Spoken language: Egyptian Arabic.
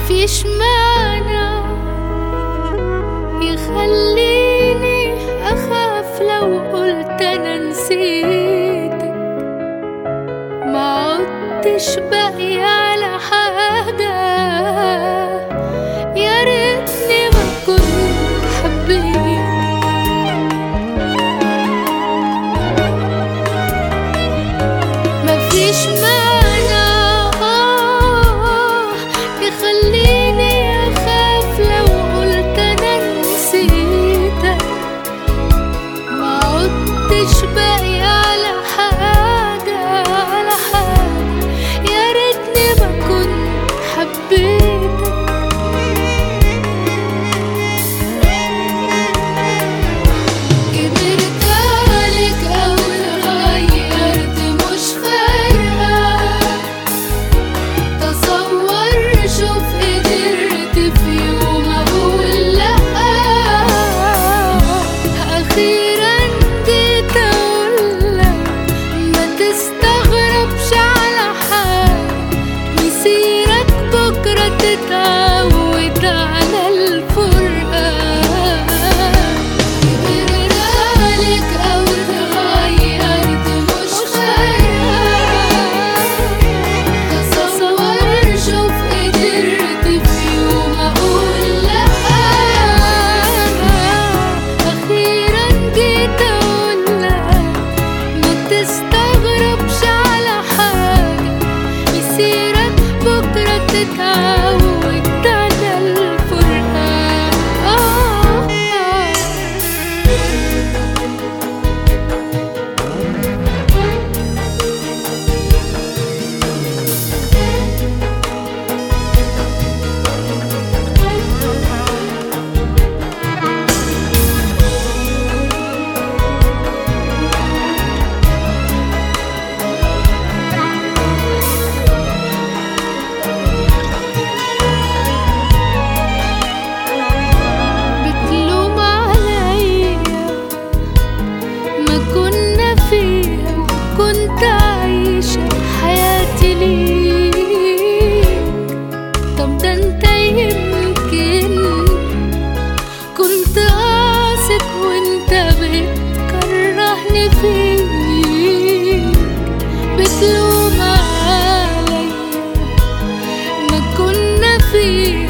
مفيش معنى يخليني أخاف لو قلت أنا نسيتك ما عدتش باقي على حاجة يا ريتني ما كنت حبيت مفيش معنى آه يخليني أخاف لو قلت أنا نسيتك ما عدتش باقي على حاجة على حاجة يا ريتني ما كنت حبيتك كبرت عليك أو اتغيرت مش فارقة تصور شوف قدرت في يوم أقول لأ أخيرا جيت أقولك ما تستغربش على حاجة مسيرك بكرة تتعود على الفرقة كبرت عليك أو اتغيرت مش فارقة تصور شوف قدرت في يوم أقول لأ أخيرا جيت أقولك ما تستغربش على حاجة مسيرك بكرة تتعود على الفرقة آه بتلوم عليا ما كنا فيها وكنت عايشة حياتي ليك طب ده انت يمكن كنت قاصد وانت بتكرهني فيك بتلوم عليا ما كنا فيها